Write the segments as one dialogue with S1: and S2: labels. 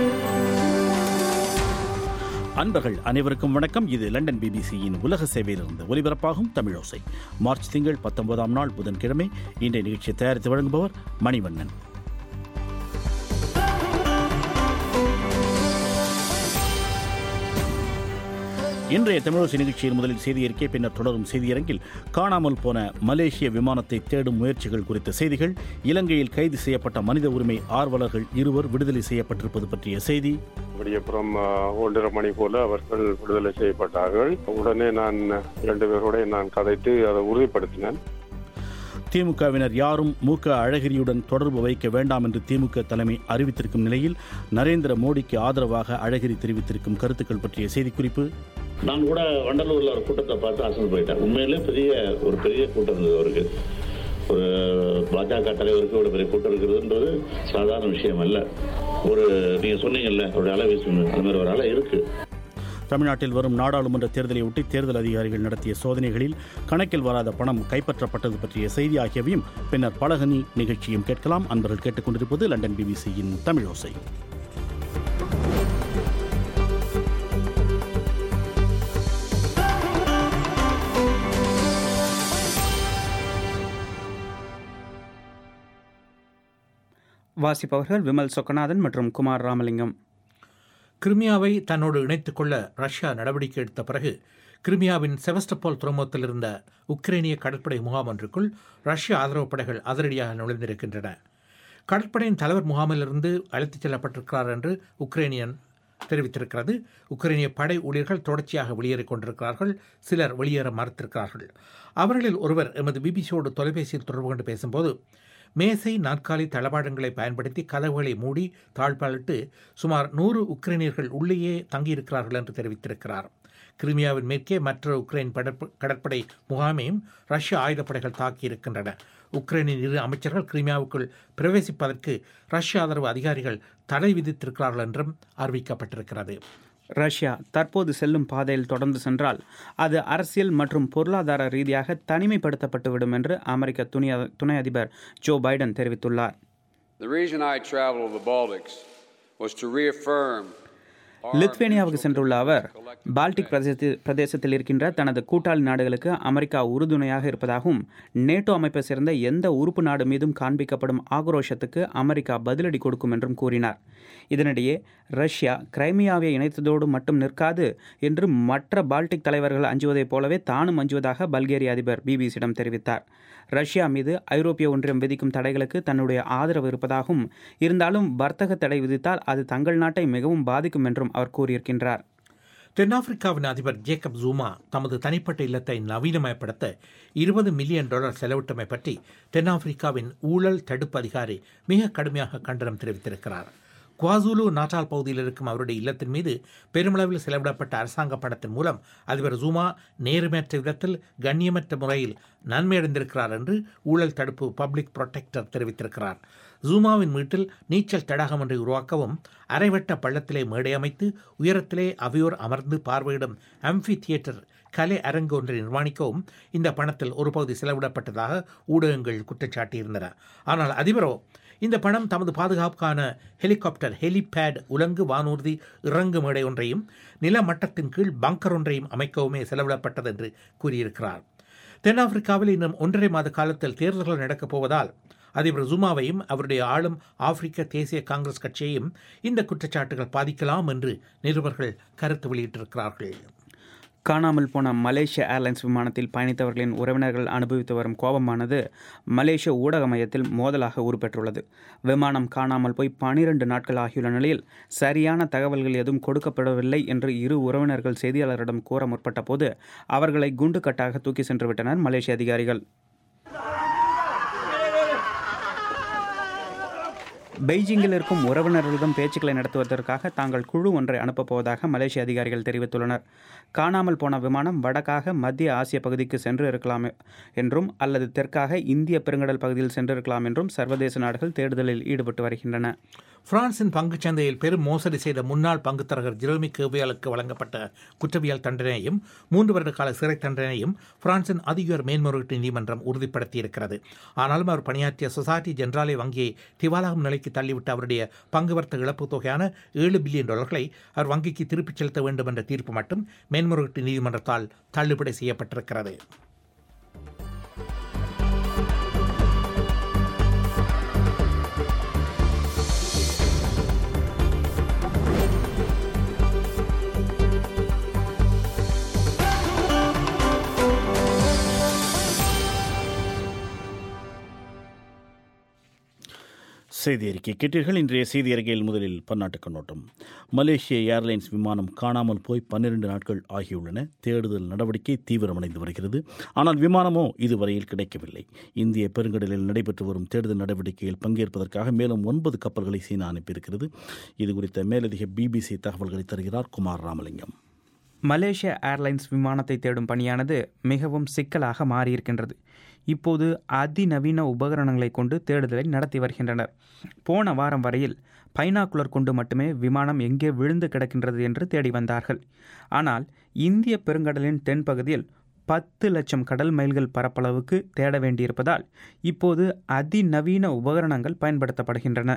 S1: அன்பர்கள் அனைவருக்கும் வணக்கம் இது லண்டன் பிபிசியின் உலக சேவையிலிருந்து ஒலிபரப்பாகும் தமிழோசை மார்ச் திங்கள் பத்தொன்பதாம் நாள் புதன்கிழமை இன்றைய நிகழ்ச்சியை தயாரித்து வழங்குபவர் மணிவண்ணன் இன்றைய தமிழோசை நிகழ்ச்சியில் முதலில் செய்தி அறிக்கை பின்னர் தொடரும் செய்தியரங்கில் காணாமல் போன மலேசிய விமானத்தை தேடும் முயற்சிகள் குறித்த செய்திகள் இலங்கையில் கைது செய்யப்பட்ட மனித உரிமை ஆர்வலர்கள் இருவர் விடுதலை செய்யப்பட்டிருப்பது பற்றிய செய்தி
S2: விடியப்புறம் ஒன்றரை மணி போல அவர்கள் விடுதலை செய்யப்பட்டார்கள் உடனே நான் இரண்டு பேரோட நான் கதைத்து அதை உறுதிப்படுத்தினேன்
S1: திமுகவினர் யாரும் மு க அழகிரியுடன் தொடர்பு வைக்க வேண்டாம் என்று திமுக தலைமை அறிவித்திருக்கும் நிலையில் நரேந்திர மோடிக்கு ஆதரவாக அழகிரி தெரிவித்திருக்கும் கருத்துக்கள் பற்றிய செய்திக்குறிப்பு
S3: நான் கூட வண்டலூர்ல ஒரு கூட்டத்தை பார்த்து அசந்து போயிட்டேன் உண்மையிலே பெரிய ஒரு பெரிய கூட்டம் இருந்தது அவருக்கு ஒரு பாஜக தலைவருக்கு இவ்வளவு பெரிய கூட்டம் இருக்கிறதுன்றது சாதாரண விஷயம் அல்ல ஒரு நீங்க சொன்னீங்கல்ல அவருடைய அலை வீசு அந்த மாதிரி ஒரு அலை இருக்கு
S1: தமிழ்நாட்டில் வரும் நாடாளுமன்ற தேர்தலை ஒட்டி தேர்தல் அதிகாரிகள் நடத்திய சோதனைகளில் கணக்கில் வராத பணம் கைப்பற்றப்பட்டது பற்றிய செய்தி ஆகியவையும் பின்னர் பலகனி நிகழ்ச்சியும் கேட்கலாம் அன்பர்கள் கேட்டுக்கொண்டிருப்பது லண்டன் பிபிசியின் தமிழோசை
S4: வாசிப்பவர்கள் விமல் சொக்கநாதன் மற்றும் குமார் ராமலிங்கம்
S5: கிரிமியாவை தன்னோடு இணைத்துக் கொள்ள ரஷ்யா நடவடிக்கை எடுத்த பிறகு கிரிமியாவின் செவஸ்டபால் துறைமுகத்தில் இருந்த உக்ரைனிய கடற்படை முகாம் ஒன்றுக்குள் ரஷ்ய ஆதரவு படைகள் அதிரடியாக நுழைந்திருக்கின்றன கடற்படையின் தலைவர் முகாமிலிருந்து அழைத்துச் செல்லப்பட்டிருக்கிறார் என்று உக்ரைனியன் தெரிவித்திருக்கிறது உக்ரைனிய படை ஊழியர்கள் தொடர்ச்சியாக வெளியேறிக் கொண்டிருக்கிறார்கள் சிலர் வெளியேற மறுத்திருக்கிறார்கள் அவர்களில் ஒருவர் எமது பிபிசியோடு தொலைபேசியில் தொடர்பு கொண்டு பேசும்போது மேசை நாற்காலி தளபாடங்களை பயன்படுத்தி கதவுகளை மூடி தாழ்பாலிட்டு சுமார் நூறு உக்ரைனியர்கள் உள்ளேயே தங்கியிருக்கிறார்கள் என்று தெரிவித்திருக்கிறார் கிரிமியாவின் மேற்கே மற்ற உக்ரைன் கடற்படை முகாமையும் ரஷ்ய ஆயுதப்படைகள் தாக்கியிருக்கின்றன உக்ரைனின் இரு அமைச்சர்கள் கிரிமியாவுக்குள் பிரவேசிப்பதற்கு ரஷ்ய ஆதரவு அதிகாரிகள் தடை விதித்திருக்கிறார்கள் என்றும் அறிவிக்கப்பட்டிருக்கிறது
S4: ரஷ்யா தற்போது செல்லும் பாதையில் தொடர்ந்து சென்றால் அது அரசியல் மற்றும் பொருளாதார ரீதியாக தனிமைப்படுத்தப்பட்டுவிடும் என்று அமெரிக்க துணை துணை அதிபர் ஜோ பைடன் தெரிவித்துள்ளார்
S6: The reason I traveled to the Baltics was to reaffirm
S4: லித்வேனியாவுக்கு சென்றுள்ள அவர் பால்டிக் பிரதேசத்தில் பிரதேசத்தில் இருக்கின்ற தனது கூட்டாளி நாடுகளுக்கு அமெரிக்கா உறுதுணையாக இருப்பதாகவும் நேட்டோ அமைப்பை சேர்ந்த எந்த உறுப்பு நாடு மீதும் காண்பிக்கப்படும் ஆக்ரோஷத்துக்கு அமெரிக்கா பதிலடி கொடுக்கும் என்றும் கூறினார் இதனிடையே ரஷ்யா கிரைமியாவை இணைத்ததோடு மட்டும் நிற்காது என்று மற்ற பால்டிக் தலைவர்கள் அஞ்சுவதைப் போலவே தானும் அஞ்சுவதாக பல்கேரிய அதிபர் பிபிசியிடம் தெரிவித்தார் ரஷ்யா மீது ஐரோப்பிய ஒன்றியம் விதிக்கும் தடைகளுக்கு தன்னுடைய ஆதரவு இருப்பதாகவும் இருந்தாலும் வர்த்தக தடை விதித்தால் அது தங்கள் நாட்டை மிகவும் பாதிக்கும் என்றும் அவர் கூறியிருக்கின்றார்
S5: தென்னாப்பிரிக்காவின் அதிபர் ஜேக்கப் ஜூமா தமது தனிப்பட்ட இல்லத்தை நவீனமயப்படுத்த இருபது மில்லியன் டாலர் செலவிட்டமை பற்றி தென்னாப்பிரிக்காவின் ஊழல் தடுப்பு அதிகாரி மிக கடுமையாக கண்டனம் தெரிவித்திருக்கிறார் குவாசூலு நாட்டால் பகுதியில் இருக்கும் அவருடைய இல்லத்தின் மீது பெருமளவில் செலவிடப்பட்ட அரசாங்க பணத்தின் மூலம் அதிபர் ஜூமா நேர்மையற்ற விதத்தில் கண்ணியமற்ற முறையில் நன்மையடைந்திருக்கிறார் என்று ஊழல் தடுப்பு பப்ளிக் புரொடெக்டர் தெரிவித்திருக்கிறார் ஜூமாவின் வீட்டில் நீச்சல் தடாகம் ஒன்றை உருவாக்கவும் அரைவட்ட பள்ளத்திலே மேடை அமைத்து உயரத்திலே அவையோர் அமர்ந்து பார்வையிடும் அம்பி தியேட்டர் கலை அரங்கு ஒன்றை நிர்மாணிக்கவும் இந்த பணத்தில் ஒரு பகுதி செலவிடப்பட்டதாக ஊடகங்கள் குற்றச்சாட்டியிருந்தன ஆனால் அதிபரோ இந்த பணம் தமது பாதுகாப்புக்கான ஹெலிகாப்டர் ஹெலிபேட் உலங்கு வானூர்தி இறங்கு மேடை ஒன்றையும் நில மட்டத்தின் கீழ் பங்கர் ஒன்றையும் அமைக்கவுமே செலவிடப்பட்டது என்று கூறியிருக்கிறார் தென்னாப்பிரிக்காவில் இன்னும் ஒன்றரை மாத காலத்தில் தேர்தல்கள் நடக்கப் போவதால் அதிபர் ஜுமாவையும் அவருடைய ஆளும் ஆப்பிரிக்க தேசிய காங்கிரஸ் கட்சியையும் இந்த குற்றச்சாட்டுகள் பாதிக்கலாம் என்று நிருபர்கள் கருத்து வெளியிட்டிருக்கிறார்கள்
S4: காணாமல் போன மலேசிய ஏர்லைன்ஸ் விமானத்தில் பயணித்தவர்களின் உறவினர்கள் அனுபவித்து வரும் கோபமானது மலேசிய ஊடக மையத்தில் மோதலாக உருப்பெற்றுள்ளது விமானம் காணாமல் போய் பனிரெண்டு நாட்கள் ஆகியுள்ள நிலையில் சரியான தகவல்கள் எதுவும் கொடுக்கப்படவில்லை என்று இரு உறவினர்கள் செய்தியாளரிடம் கூற முற்பட்ட போது அவர்களை குண்டு கட்டாக தூக்கி சென்று விட்டனர் மலேசிய அதிகாரிகள் பெய்ஜிங்கில் இருக்கும் உறவினர்களிடம் பேச்சுக்களை நடத்துவதற்காக தாங்கள் குழு ஒன்றை அனுப்பப் போவதாக மலேசிய அதிகாரிகள் தெரிவித்துள்ளனர் காணாமல் போன விமானம் வடக்காக மத்திய ஆசிய பகுதிக்கு சென்று இருக்கலாம் என்றும் அல்லது தெற்காக இந்திய பெருங்கடல் பகுதியில் சென்றிருக்கலாம் என்றும் சர்வதேச நாடுகள் தேடுதலில் ஈடுபட்டு வருகின்றன
S5: பிரான்சின் பங்குச் சந்தையில் பெரும் மோசடி செய்த முன்னாள் பங்குத்தரகர் ஜெரோமி கேவியாலுக்கு வழங்கப்பட்ட குற்றவியல் தண்டனையையும் மூன்று வருட கால சிறை தண்டனையும் பிரான்சின் அதிகார மேன்முறையீட்டு நீதிமன்றம் உறுதிப்படுத்தியிருக்கிறது ஆனாலும் அவர் பணியாற்றிய சொசைட்டி ஜென்ராலே வங்கியை திவாலாகும் நிலைக்கு தள்ளிவிட்ட அவருடைய பங்கு வர்த்தக இழப்பு தொகையான ஏழு பில்லியன் டாலர்களை அவர் வங்கிக்கு திருப்பிச் செலுத்த வேண்டும் என்ற தீர்ப்பு மட்டும் மேன்முறையீட்டு நீதிமன்றத்தால் தள்ளுபடி செய்யப்பட்டிருக்கிறது
S1: செய்தி அறிக்கை கேட்டீர்கள் இன்றைய செய்தி அறிக்கையில் முதலில் பன்னாட்டு கண்ணோட்டம் மலேசிய ஏர்லைன்ஸ் விமானம் காணாமல் போய் பன்னிரண்டு நாட்கள் ஆகியுள்ளன தேடுதல் நடவடிக்கை தீவிரமடைந்து வருகிறது ஆனால் விமானமோ இதுவரையில் கிடைக்கவில்லை இந்திய பெருங்கடலில் நடைபெற்று வரும் தேடுதல் நடவடிக்கையில் பங்கேற்பதற்காக மேலும் ஒன்பது கப்பல்களை சீனா அனுப்பியிருக்கிறது இது குறித்த மேலதிக பிபிசி தகவல்களை தருகிறார் குமார் ராமலிங்கம்
S4: மலேசிய ஏர்லைன்ஸ் விமானத்தை தேடும் பணியானது மிகவும் சிக்கலாக மாறியிருக்கின்றது இப்போது அதிநவீன உபகரணங்களை கொண்டு தேடுதலை நடத்தி வருகின்றனர் போன வாரம் வரையில் பைனாக்குலர் கொண்டு மட்டுமே விமானம் எங்கே விழுந்து கிடக்கின்றது என்று தேடி வந்தார்கள் ஆனால் இந்திய பெருங்கடலின் தென்பகுதியில் பத்து லட்சம் கடல் மைல்கள் பரப்பளவுக்கு தேட வேண்டியிருப்பதால் இப்போது அதிநவீன உபகரணங்கள் பயன்படுத்தப்படுகின்றன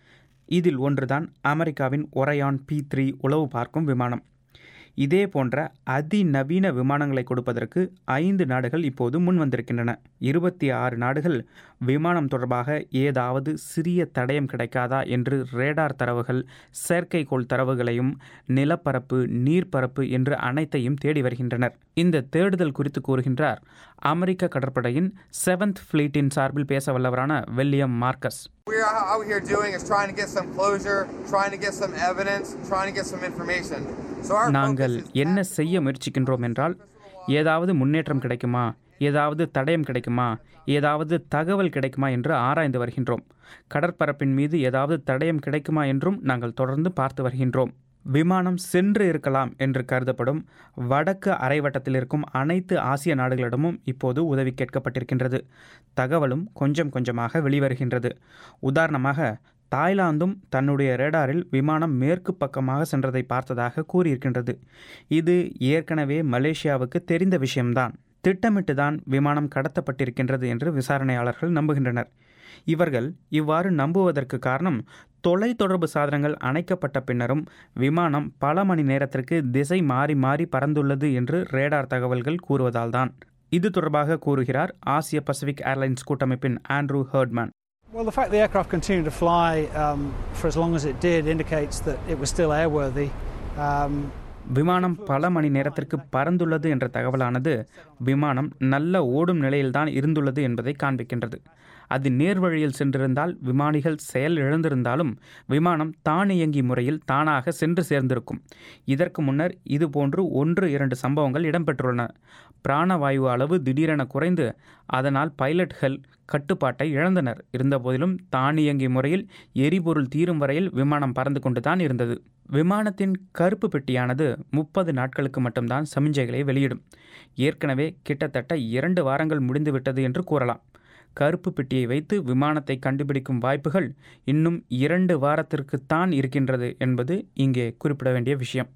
S4: இதில் ஒன்றுதான் அமெரிக்காவின் ஒரையான் பி த்ரீ உளவு பார்க்கும் விமானம் இதே போன்ற அதிநவீன விமானங்களை கொடுப்பதற்கு ஐந்து நாடுகள் இப்போது முன் வந்திருக்கின்றன இருபத்தி ஆறு நாடுகள் விமானம் தொடர்பாக ஏதாவது சிறிய தடயம் கிடைக்காதா என்று ரேடார் தரவுகள் செயற்கைக்கோள் தரவுகளையும் நிலப்பரப்பு நீர்ப்பரப்பு என்று அனைத்தையும் தேடி வருகின்றனர் இந்த தேடுதல் குறித்து கூறுகின்றார் அமெரிக்க கடற்படையின் செவன்த் ஃபிளீட்டின் சார்பில் பேச வல்லவரான William Marcus
S7: We're out here doing is trying to get some closure, trying to get some evidence, trying to get some information. So our
S4: நாங்கள்
S7: focus is
S4: என்ன செய்ய முயற்சிக்கின்றோம் என்றால் ஏதாவது முன்னேற்றம் கிடைக்குமா ஏதாவது தடயம் கிடைக்குமா ஏதாவது தகவல் கிடைக்குமா என்று ஆராய்ந்து வருகின்றோம் கடற்பரப்பின் மீது ஏதாவது தடயம் கிடைக்குமா என்றும் நாங்கள் தொடர்ந்து பார்த்து வருகின்றோம் விமானம் சென்று இருக்கலாம் என்று கருதப்படும் வடக்கு அரைவட்டத்தில் இருக்கும் அனைத்து ஆசிய நாடுகளிடமும் இப்போது உதவி கேட்கப்பட்டிருக்கின்றது தகவலும் கொஞ்சம் கொஞ்சமாக வெளிவருகின்றது உதாரணமாக தாய்லாந்தும் தன்னுடைய ரேடாரில் விமானம் மேற்கு பக்கமாக சென்றதை பார்த்ததாக கூறியிருக்கின்றது இது ஏற்கனவே மலேசியாவுக்கு தெரிந்த விஷயம்தான் திட்டமிட்டுதான் விமானம் கடத்தப்பட்டிருக்கின்றது என்று விசாரணையாளர்கள் நம்புகின்றனர் இவர்கள் இவ்வாறு நம்புவதற்கு காரணம் தொலைத்தொடர்பு சாதனங்கள் அணைக்கப்பட்ட பின்னரும் விமானம் பல மணி நேரத்திற்கு திசை மாறி மாறி பறந்துள்ளது என்று ரேடார் தகவல்கள் கூறுவதால்தான் இது தொடர்பாக கூறுகிறார் ஆசிய பசிபிக் ஏர்லைன்ஸ் கூட்டமைப்பின் Andrew Herdman
S8: Well, the fact the aircraft continued to fly um, for as long as it did indicates that it was still airworthy. Um,
S4: விமானம் பல மணி நேரத்திற்கு பறந்துள்ளது என்ற தகவலானது விமானம் நல்ல ஓடும் நிலையில்தான் இருந்துள்ளது என்பதை காண்பிக்கின்றது அது நேர்வழியில் சென்றிருந்தால் விமானிகள் செயல் இழந்திருந்தாலும் விமானம் தானியங்கி முறையில் தானாக சென்று சேர்ந்திருக்கும் இதற்கு முன்னர் இதுபோன்று ஒன்று இரண்டு சம்பவங்கள் இடம்பெற்றுள்ளன பிராணவாயு அளவு திடீரென குறைந்து அதனால் பைலட்கள் கட்டுப்பாட்டை இழந்தனர் இருந்தபோதிலும் தானியங்கி முறையில் எரிபொருள் தீரும் வரையில் விமானம் பறந்து கொண்டுதான் இருந்தது விமானத்தின் கருப்பு பெட்டியானது முப்பது நாட்களுக்கு மட்டும்தான் சமிஞ்சைகளை வெளியிடும் ஏற்கனவே கிட்டத்தட்ட இரண்டு வாரங்கள் முடிந்துவிட்டது என்று கூறலாம் கருப்பு பெட்டியை வைத்து விமானத்தை கண்டுபிடிக்கும் வாய்ப்புகள் இன்னும் இரண்டு வாரத்திற்குத்தான் இருக்கின்றது என்பது இங்கே குறிப்பிட வேண்டிய விஷயம்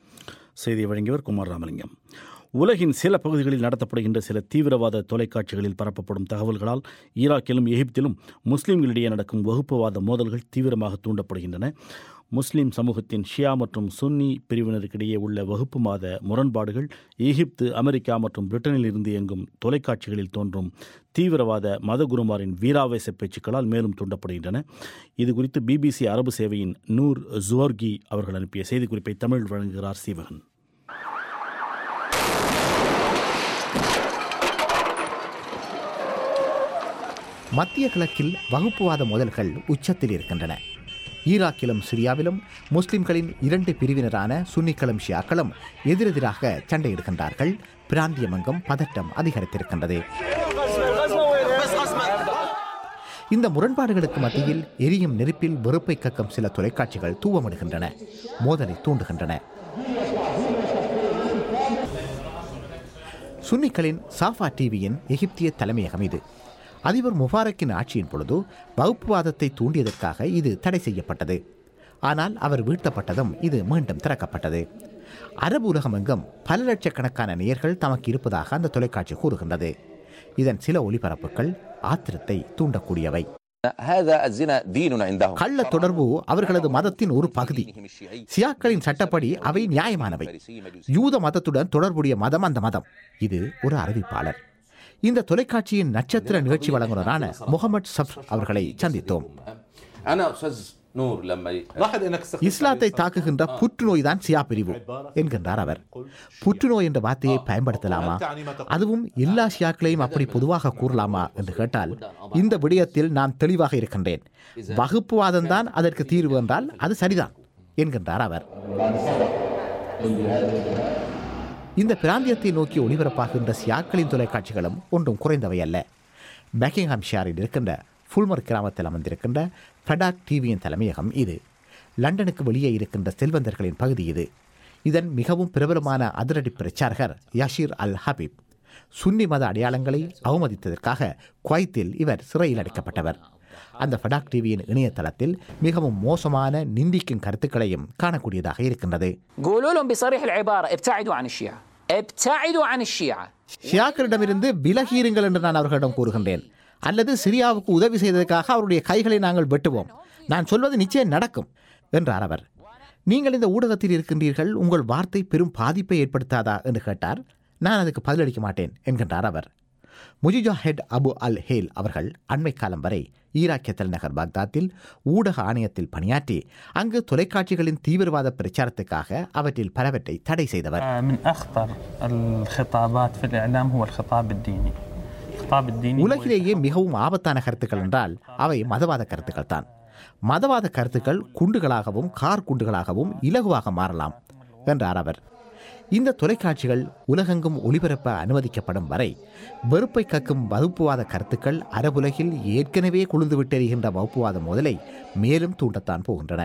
S1: செய்தி வழங்கியவர் குமார் ராமலிங்கம் உலகின் சில பகுதிகளில் நடத்தப்படுகின்ற சில தீவிரவாத தொலைக்காட்சிகளில் பரப்பப்படும் தகவல்களால் ஈராக்கிலும் எகிப்திலும் முஸ்லிம்களிடையே நடக்கும் வகுப்புவாத மோதல்கள் தீவிரமாக தூண்டப்படுகின்றன முஸ்லிம் சமூகத்தின் ஷியா மற்றும் சுன்னி பிரிவினருக்கிடையே உள்ள வகுப்புவாத முரண்பாடுகள் எகிப்து அமெரிக்கா மற்றும் பிரிட்டனில் இருந்து இயங்கும் தொலைக்காட்சிகளில் தோன்றும் தீவிரவாத மதகுருமாரின் வீராவேச பேச்சுக்களால் மேலும் தூண்டப்படுகின்றன இது குறித்து பிபிசி அரபு சேவையின் நூர் ஜுவர்கி அவர்கள் அனுப்பிய செய்திக்குறிப்பை தமிழ் வழங்குகிறார் சீவகன்
S9: மத்திய கிழக்கில் வகுப்புவாத மோதல்கள் உச்சத்தில் இருக்கின்றன ஈராக்கிலும் சிரியாவிலும் முஸ்லிம்களின் இரண்டு பிரிவினரான சுன்னிக்களும் ஷியாக்களும் எதிரெதிராக சண்டையிடுகின்றார்கள் பிராந்தியமெங்கும் பதட்டம் அதிகரித்திருக்கின்றது இந்த முரண்பாடுகளுக்கு மத்தியில் எரியும் நெருப்பில் வெறுப்பை கக்கும் சில தொலைக்காட்சிகள் தூவமிடுகின்றன மோதலை தூண்டுகின்றன சுன்னிக்களின் சாஃபா டிவியின் எகிப்திய தலைமையகம் இது அதிபர் முபாரக்கின் ஆட்சியின் பொழுது வகுப்புவாதத்தை தூண்டியதற்காக இது தடை செய்யப்பட்டது ஆனால் அவர் வீழ்த்தப்பட்டதும் இது மீண்டும் திறக்கப்பட்டது அரபு உலகமெங்கும் பல லட்சக்கணக்கான நேயர்கள் தமக்கு இருப்பதாக அந்த தொலைக்காட்சி கூறுகின்றது இதன் சில ஒளிபரப்புகள் ஆத்திரத்தை தூண்டக்கூடியவை
S10: هذا الزنا دين عندهم
S9: கள்ள தொடர்பு அவர்களது மதத்தின் ஒரு பகுதி சியாக்களின் சட்டப்படி அவை நியாயமானவை யூத மதத்துடன் தொடர்புடைய மதம் அந்த மதம் இது ஒரு அறிவிப்பாளர் இந்த தொலைக்காட்சியின் நட்சத்திர நிகழ்ச்சி வழங்குனரான முகமது சப் அவர்களை சந்தித்தோம்
S10: انا استاذ نور لما ي-
S9: இஸ்லாத்தை தாக்குகின்ற புற்றுநோய் தான் சியா பிரிவு என்கின்றார் அவர் புற்றுநோய் என்ற வார்த்தையை பயன்படுத்தலாமா அதுவும் எல்லா சியாக்களையும் அப்படி பொதுவாக கூறலாமா என்று கேட்டால் இந்த விடயத்தில் நான் தெளிவாக இருக்கின்றேன் வகுப்புவாதம் தான் அதற்கு தீர்வு என்றால் அது சரிதான் என்கின்றார் அவர் இந்த பிராந்தியத்தை நோக்கி ஒளிபரப்பாகின்ற சியாக்களின் தொலைக்காட்சிகளும் ஒன்றும் குறைந்தவை அல்ல பெக்கிங்ஹாம் ஷியாரில் இருக்கின்ற ஃபுல்மர் கிராமத்தில் அமர்ந்திருக்கின்ற ஃபெடாக் டிவியின் தலைமையகம் இது லண்டனுக்கு வெளியே இருக்கின்ற செல்வந்தர்களின் பகுதி இது இதன் மிகவும் பிரபலமான அதிரடி பிரச்சாரகர் யஷீர் அல் ஹபீப் சுன்னி மத அடையாளங்களை அவமதித்ததற்காக குவைத்தில் இவர் சிறையில் அடைக்கப்பட்டவர் அந்த ஃபடாக் டிவியின் இணையதளத்தில் மிகவும் மோசமான நிந்திக்கும் கருத்துக்களையும் காணக்கூடியதாக இருக்கின்றது
S11: قولوا لهم بصريح العبارة ابتعدوا عن الشيعة ابتعدوا عن الشيعة
S9: ஷியாக்களிடமிருந்து விலகியிருங்கள் என்று நான் அவர்களிடம் கூறுகின்றேன் அல்லது சிரியாவுக்கு உதவி செய்ததற்காக அவருடைய கைகளை நாங்கள் வெட்டுவோம் நான் சொல்வது நிச்சயம் நடக்கும் என்றார் அவர் நீங்கள் இந்த ஊடகத்தில் இருக்கின்றீர்கள் உங்கள் வார்த்தை பெரும் பாதிப்பை ஏற்படுத்தாதா என்று கேட்டார் நான் அதுக்கு பதிலளிக்க மாட்டேன் என்கின்றார் அவர் முஜிஜாஹெட் அபு அல் ஹேல் அவர்கள் அண்மை காலம் வரை ஈராக்கிய தலைநகர் பாக்தாத்தில் ஊடக ஆணையத்தில் பணியாற்றி அங்கு தொலைக்காட்சிகளின் தீவிரவாத பிரச்சாரத்துக்காக அவற்றில் பலவற்றை தடை செய்தவர்
S12: من أخطر الخطابات في الإعلام هو الخطاب الديني الخطاب الديني هو
S9: உலகிலேயே மிகவும் ஆபத்தான கருத்துக்கள் என்றால் அவை மதவாத கருத்துக்கள் தான் மதவாத கருத்துக்கள் குண்டுகளாகவும் கார் குண்டுகளாகவும் இலகுவாக மாறலாம் என்றார் அவர் இந்த தொலைக்காட்சிகள் உலகெங்கும் ஒளிபரப்ப அனுமதிக்கப்படும் வரை வெறுப்பை கக்கும் வகுப்புவாத கருத்துக்கள் அரபுலகில் ஏற்கனவே குளிர்ந்து விட்டெறிகின்ற வகுப்புவாத முதலை மேலும் தூண்டத்தான் போகின்றன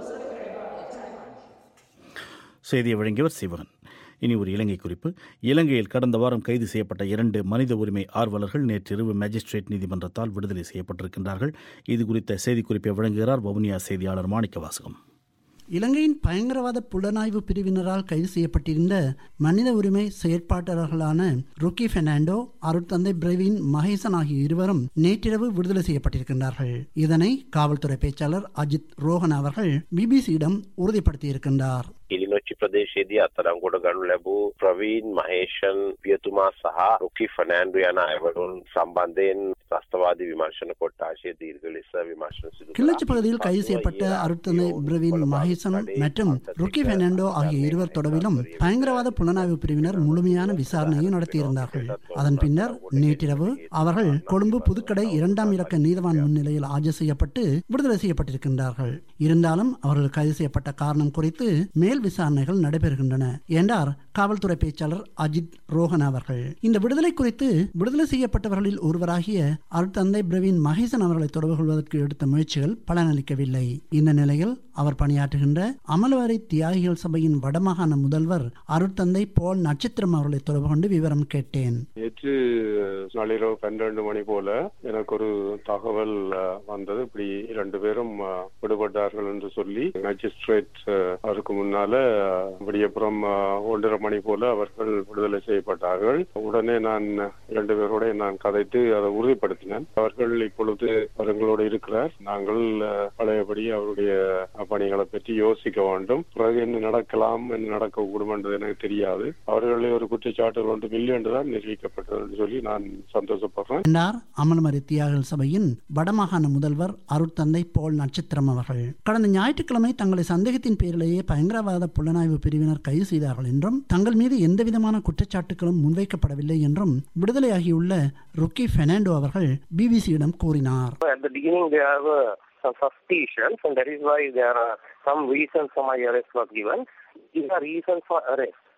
S1: செய்தியை வழங்கியவர் சிவகன் இனி ஒரு இலங்கை குறிப்பு இலங்கையில் கடந்த வாரம் கைது செய்யப்பட்ட இரண்டு மனித உரிமை ஆர்வலர்கள் நேற்றிரவு மேஜிஸ்ட்ரேட் நீதிமன்றத்தால் விடுதலை செய்யப்பட்டிருக்கின்றார்கள் இது குறித்த செய்திக்குறிப்பை வழங்குகிறார் வவுனியா செய்தியாளர் மாணிக்க வாசகம்
S13: இலங்கையின் பயங்கரவாத புலனாய்வு பிரிவினரால் கைது செய்யப்பட்டிருந்த மனித உரிமை செயற்பாட்டாளர்களான ருக்கி பெர்னாண்டோ அருட்தந்தை பிரவீன் மகேசன் ஆகிய இருவரும் நேற்றிரவு விடுதலை செய்யப்பட்டிருக்கின்றார்கள் இதனை காவல்துறை பேச்சாளர் அஜித் ரோஹன் அவர்கள் பிபிசியிடம் உறுதிப்படுத்தியிருக்கின்றார்
S14: කිලිනොච්චි ප්‍රදේශයේදී අත්අඩංගුවට ගනු ලැබූ ප්‍රවීන් මහේෂන් පියතුමා සහ රුකි ෆර්නෑන්ඩෝ යන අයවරුන් සම්බන්ධයෙන් ත්‍රස්තවාදී විමර්ශන කොට්ටාශය දීර්ඝ ලෙස විමර්ශන සිදු
S13: கிளர்ச்சி பகுதியில் கைது செய்யப்பட்ட அருட்தந்தை பிரவீன் மகேசன் மற்றும் ருக்கி பெர்னாண்டோ ஆகிய இருவர் தொடர்பிலும் பயங்கரவாத புலனாய்வு பிரிவினர் முழுமையான விசாரணையை நடத்தியிருந்தார்கள் அதன் பின்னர் நேற்றிரவு அவர்கள் கொழும்பு புதுக்கடை இரண்டாம் இலக்க நீதவான் முன்னிலையில் ஆஜர் செய்யப்பட்டு விடுதலை செய்யப்பட்டிருக்கின்றார்கள் இருந்தாலும் அவர்கள் கைது செய்யப்பட்ட காரணம் குறித்து மேல் விசாரணைகள் நடைபெறுகின்றன என்றார் காவல்துறை பேச்சாளர் அஜித் ரோஹன் அவர்கள் இந்த விடுதலை குறித்து விடுதலை செய்யப்பட்டவர்களில் ஒருவராகிய அருட்தந்தை பிரவீன் மகேசன் அவர்களை தொடர்பு கொள்வதற்கு எடுத்த முயற்சிகள் பலனளிக்கவில்லை இந்த நிலையில் அவர் பணியாற்றுகின்ற அமலவரை தியாகிகள் சபையின் வடமாகாண முதல்வர் அருட்தந்தை போல் நட்சத்திரம் அவர்களை தொடர்பு கொண்டு விவரம் கேட்டேன்
S2: நேற்று நள்ளிரவு பன்னிரண்டு மணி போல எனக்கு ஒரு தகவல் அஹ், வந்தது இப்படி இரண்டு பேரும் அஹ், விடுபட்டார்கள் என்று சொல்லி மேஜிஸ்ட்ரேட் அஹ், அவருக்கு முன்னால அஹ், விடியப்புறம் அஹ், ஒன்றரை மணி போல அவர்கள் விடுதலை செய்யப்பட்டார்கள் உடனே நான் இரண்டு பேரோட நான் கதைத்து அதை உறுதிப்படுத்தினேன் அவர்கள் இப்பொழுது அவர்களோடு இருக்கிறார் நாங்கள் அஹ், பழையபடி அவருடைய பணிகளை பற்றி யோசிக்க வேண்டும் பிறகு என்ன நடக்கலாம் என்ன நடக்கக்கூடும் என்றது எனக்கு தெரியாது அவர்களே ஒரு குற்றச்சாட்டுகள் ஒன்று இல்லை என்றுதான் நிரூபிக்கப்பட்டது என்று சொல்லி நான் சந்தோஷப்படுறேன்
S13: என்றார் அமல்மரி தியாகிகள் சபையின் வடமாகாண முதல்வர் அருட்தந்தை போல் நட்சத்திரம் அவர்கள் கடந்த ஞாயிற்றுக்கிழமை தங்களை சந்தேகத்தின் பேரிலேயே பயங்கரவாத புலனாய்வு பிரிவினர் கைது செய்தார்கள் என்றும் தங்கள் மீது எந்தவிதமான குற்றச்சாட்டுகளும் முன்வைக்கப்படவில்லை என்றும் விடுதலையாகியுள்ள ருக்கி பெர்னாண்டோ அவர்கள் பிபிசியிடம் கூறினார்
S14: At the beginning, there were some suspicions, and that is why there are some reasons for my arrest was given. These are reasons for arrest.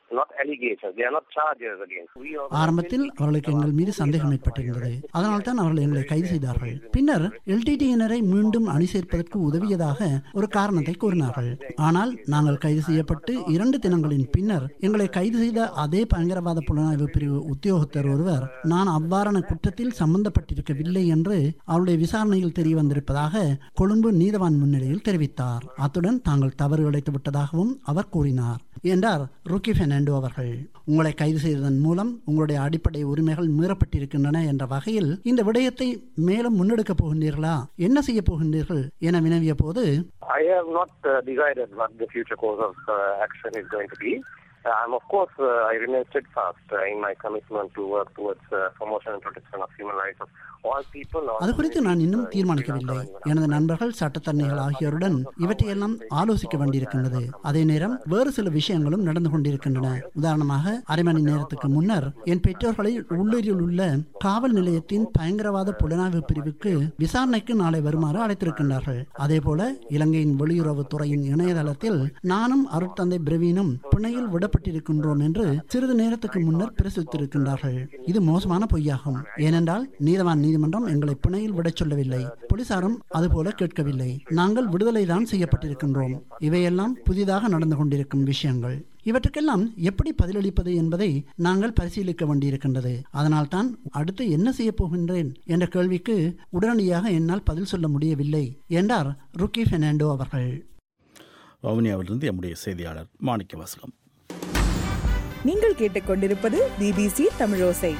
S14: not allegations. They are not charges against. We are
S13: ஆரம்பத்தில் அவர்களுக்கு எங்கள் மீது சந்தேகம் ஏற்பட்டிருந்தது அதனால் தான் அவர்கள் எங்களை கைது செய்தார்கள் பின்னர் எல்டிடியினரை மீண்டும் அணி சேர்ப்பதற்கு உதவியதாக ஒரு காரணத்தை கூறினார்கள் ஆனால் நாங்கள் கைது செய்யப்பட்டு இரண்டு தினங்களின் பின்னர் எங்களை கைது செய்த அதே பயங்கரவாத புலனாய்வு பிரிவு உத்தியோகத்தர் ஒருவர் நான் அவ்வாறான குற்றத்தில் சம்பந்தப்பட்டிருக்கவில்லை என்று அவருடைய விசாரணையில் தெரிய வந்திருப்பதாக கொழும்பு நீதவான் முன்னிலையில் தெரிவித்தார் அத்துடன் தாங்கள் தவறு இழைத்து விட்டதாகவும் அவர் கூறினார் என்றார் ருக்கி பெர்னாண்டோ அவர்கள் உங்களை கைது செய்ததன் மூலம் உங்களுடைய அடிப்படை உரிமைகள் மீறப்பட்டிருக்கின்றன என்ற வகையில் இந்த விடயத்தை மேலும் முன்னெடுக்கப் போகின்றீர்களா என்ன செய்ய போகின்றீர்கள் என வினவிய போது
S14: I have not uh, decided what the future course of uh, action is going to be. Uh, I'm, of course, uh, I remain steadfast uh, in my commitment to work towards uh, promotion and protection of human rights of all people. all
S13: அது குறித்து நான் இன்னும் தீர்மானிக்கவில்லை எனது நண்பர்கள் சட்டத்தரணிகள் ஆகியோருடன் இவற்றையெல்லாம் ஆலோசிக்க வேண்டியிருக்கின்றது அதே நேரம் வேறு சில விஷயங்களும் நடந்து கொண்டிருக்கின்றன உதாரணமாக அரை மணி நேரத்துக்கு முன்னர் என் பெற்றோர்களை உள்ளூரில் உள்ள காவல் நிலையத்தின் பயங்கரவாத புலனாய்வு பிரிவுக்கு விசாரணைக்கு நாளை வருமாறு அழைத்திருக்கின்றார்கள் அதே போல இலங்கையின் வெளியுறவுத்துறையின் இணையதளத்தில் நானும் அருட்தந்தை பிரவீனும் பிணையில் விடப்பட்டிருக்கின்றோம் என்று சிறிது நேரத்துக்கு முன்னர் பிரசுரித்திருக்கின்றார்கள் இது மோசமான பொய்யாகும் ஏனென்றால் நீதவான் நீதிமன்றம் எங்களை பிணையில் விடச் சொல்லவில்லை போலீசாரும் அதுபோல கேட்கவில்லை நாங்கள் விடுதலை தான் செய்யப்பட்டிருக்கின்றோம் இவையெல்லாம் புதிதாக நடந்து கொண்டிருக்கும் விஷயங்கள் இவற்றுக்கெல்லாம் எப்படி பதிலளிப்பது என்பதை நாங்கள் பரிசீலிக்க வேண்டியிருக்கின்றது அதனால்தான் அடுத்து என்ன செய்ய போகின்றேன் என்ற கேள்விக்கு உடனடியாக என்னால் பதில் சொல்ல முடியவில்லை என்றார் ருக்கி பெர்னாண்டோ அவர்கள்
S1: வவுனியாவிலிருந்து எம்முடைய செய்தியாளர் மாணிக்க வாசகம்
S15: நீங்கள் கேட்டுக்கொண்டிருப்பது பிபிசி தமிழோசை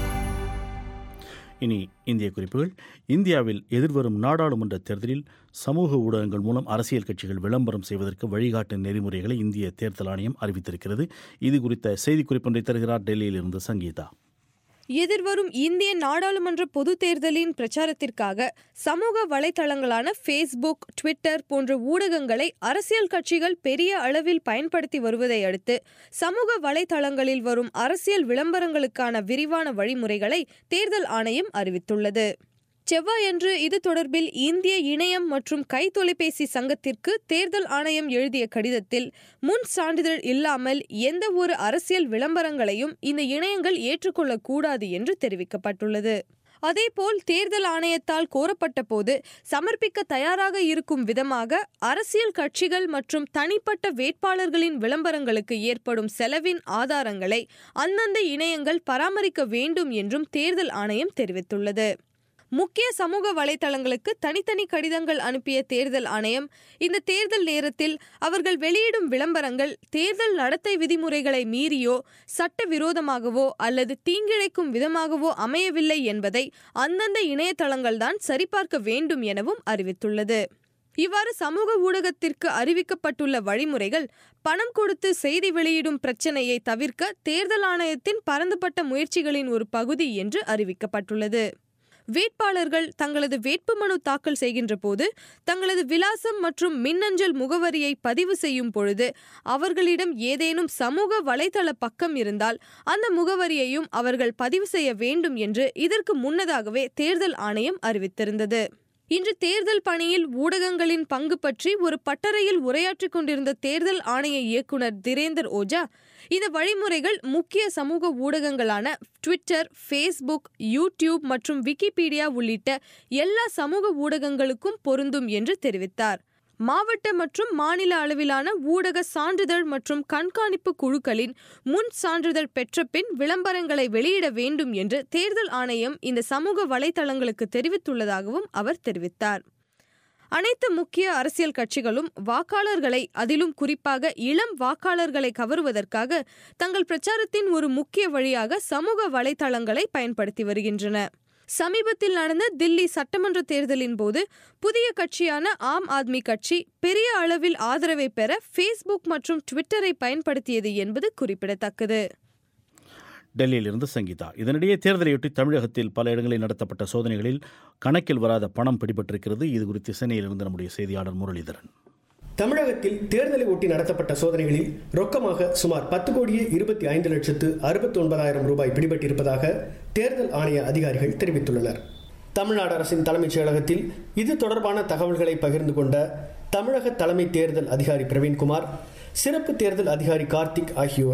S1: இனி இந்திய குறிப்புகள் இந்தியாவில் எதிர்வரும் நாடாளுமன்ற தேர்தலில் சமூக ஊடகங்கள் மூலம் அரசியல் கட்சிகள் விளம்பரம் செய்வதற்கு வழிகாட்டு நெறிமுறைகளை இந்திய தேர்தல் ஆணையம் அறிவித்திருக்கிறது இது குறித்த செய்திக்குறிப்பொன்றை தருகிறார் டெல்லியிலிருந்து சங்கீதா
S16: எதிர்வரும் இந்திய நாடாளுமன்ற பொது தேர்தலின் பிரச்சாரத்திற்காக சமூக வலைதளங்களான ஃபேஸ்புக் ட்விட்டர் போன்ற ஊடகங்களை அரசியல் கட்சிகள் பெரிய அளவில் பயன்படுத்தி வருவதை அடுத்து சமூக வலைதளங்களில் வரும் அரசியல் விளம்பரங்களுக்கான விரிவான வழிமுறைகளை தேர்தல் ஆணையம் அறிவித்துள்ளது செவ்வாயன்று இது தொடர்பில் இந்திய இணையம் மற்றும் கை தொலைபேசி சங்கத்திற்கு தேர்தல் ஆணையம் எழுதிய கடிதத்தில் முன் சான்றிதழ் இல்லாமல் எந்த ஒரு அரசியல் விளம்பரங்களையும் இந்த இணையங்கள் ஏற்றுக்கொள்ளக்கூடாது என்று தெரிவிக்கப்பட்டுள்ளது அதேபோல் தேர்தல் ஆணையத்தால் கோரப்பட்ட போது சமர்ப்பிக்க தயாராக இருக்கும் விதமாக அரசியல் கட்சிகள் மற்றும் தனிப்பட்ட வேட்பாளர்களின் விளம்பரங்களுக்கு ஏற்படும் செலவின் ஆதாரங்களை அந்தந்த இணையங்கள் பராமரிக்க வேண்டும் என்றும் தேர்தல் ஆணையம் தெரிவித்துள்ளது முக்கிய சமூக வலைதளங்களுக்கு தனித்தனி கடிதங்கள் அனுப்பிய தேர்தல் ஆணையம் இந்த தேர்தல் நேரத்தில் அவர்கள் வெளியிடும் விளம்பரங்கள் தேர்தல் நடத்தை விதிமுறைகளை மீறியோ சட்டவிரோதமாகவோ அல்லது தீங்கிழைக்கும் விதமாகவோ அமையவில்லை என்பதை அந்தந்த இணையதளங்கள்தான் சரிபார்க்க வேண்டும் எனவும் அறிவித்துள்ளது இவ்வாறு சமூக ஊடகத்திற்கு அறிவிக்கப்பட்டுள்ள வழிமுறைகள் பணம் கொடுத்து செய்தி வெளியிடும் பிரச்சனையை தவிர்க்க தேர்தல் ஆணையத்தின் பரந்துபட்ட முயற்சிகளின் ஒரு பகுதி என்று அறிவிக்கப்பட்டுள்ளது வேட்பாளர்கள் தங்களது வேட்புமனு தாக்கல் செய்கின்ற போது தங்களது விலாசம் மற்றும் மின்னஞ்சல் முகவரியை பதிவு செய்யும் பொழுது அவர்களிடம் ஏதேனும் சமூக வலைதள பக்கம் இருந்தால் அந்த முகவரியையும் அவர்கள் பதிவு செய்ய வேண்டும் என்று இதற்கு முன்னதாகவே தேர்தல் ஆணையம் அறிவித்திருந்தது இன்று தேர்தல் பணியில் ஊடகங்களின் பங்கு பற்றி ஒரு பட்டறையில் உரையாற்றிக் கொண்டிருந்த தேர்தல் ஆணைய இயக்குனர் திரேந்தர் ஓஜா இந்த வழிமுறைகள் முக்கிய சமூக ஊடகங்களான ட்விட்டர் ஃபேஸ்புக் யூடியூப் மற்றும் விக்கிபீடியா உள்ளிட்ட எல்லா சமூக ஊடகங்களுக்கும் பொருந்தும் என்று தெரிவித்தார் மாவட்ட மற்றும் மாநில அளவிலான ஊடக சான்றிதழ் மற்றும் கண்காணிப்பு குழுக்களின் முன் சான்றிதழ் பெற்ற பின் விளம்பரங்களை வெளியிட வேண்டும் என்று தேர்தல் ஆணையம் இந்த சமூக வலைதளங்களுக்கு தெரிவித்துள்ளதாகவும் அவர் தெரிவித்தார் அனைத்து முக்கிய அரசியல் கட்சிகளும் வாக்காளர்களை அதிலும் குறிப்பாக இளம் வாக்காளர்களை கவருவதற்காக தங்கள் பிரச்சாரத்தின் ஒரு முக்கிய வழியாக சமூக வலைதளங்களை பயன்படுத்தி வருகின்றன சமீபத்தில் நடந்த தில்லி சட்டமன்ற தேர்தலின் போது புதிய கட்சியான ஆம் ஆத்மி கட்சி பெரிய அளவில் ஆதரவை பெற ஃபேஸ்புக் மற்றும் ட்விட்டரை பயன்படுத்தியது என்பது குறிப்பிடத்தக்கது
S1: டெல்லியிலிருந்து சங்கீதா இதனிடையே தேர்தலையொட்டி தமிழகத்தில் பல இடங்களில் நடத்தப்பட்ட சோதனைகளில் கணக்கில் வராத பணம் பிடிபட்டிருக்கிறது இது குறித்து சென்னையிலிருந்து நம்முடைய செய்தியாளர் முரளிதரன்
S17: தமிழகத்தில் தேர்தலை ஒட்டி நடத்தப்பட்ட சோதனைகளில் ரொக்கமாக சுமார் பத்து கோடியே இருபத்தி ஐந்து லட்சத்து அறுபத்தி ஒன்பதாயிரம் ரூபாய் பிடிபட்டிருப்பதாக தேர்தல் ஆணைய அதிகாரிகள் தெரிவித்துள்ளனர் தமிழ்நாடு அரசின் தலைமைச் செயலகத்தில் இது தொடர்பான தகவல்களை பகிர்ந்து கொண்ட தமிழக தலைமை தேர்தல் அதிகாரி பிரவீன்குமார் சிறப்பு தேர்தல் அதிகாரி கார்த்திக் ஆகியோர்